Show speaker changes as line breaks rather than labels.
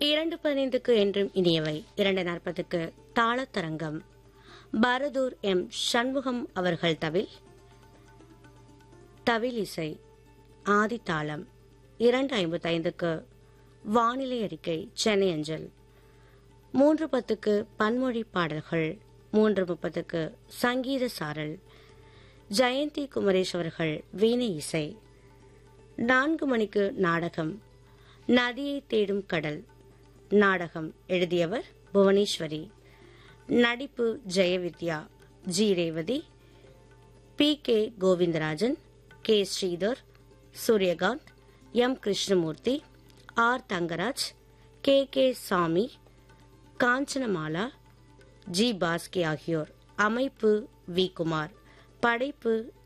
இரண்டு பதினைந்துக்கு என்றும் இனியவை இரண்டு நாற்பதுக்கு தாளத்தரங்கம் பரதூர் எம் சண்முகம் அவர்கள் தவில் தவில் இசை ஆதித்தாளம் இரண்டு ஐம்பத்தைந்துக்கு வானிலை அறிக்கை சென்னை அஞ்சல் மூன்று பத்துக்கு பன்மொழி பாடல்கள் மூன்று முப்பதுக்கு சங்கீத சாரல் ஜெயந்தி குமரேஷ் அவர்கள் வீணை இசை நான்கு மணிக்கு நாடகம் நதியை தேடும் கடல் நாடகம் எழுதியவர் புவனேஸ்வரி நடிப்பு Jayavidya G Revathi P K Govindarajan K Sridhar Suryakanth M Krishnamurthy R Thangaraj K K Sami Kanchanamala G Bhaski ஆகியோர் அமைப்பு வி குமார் படைப்பு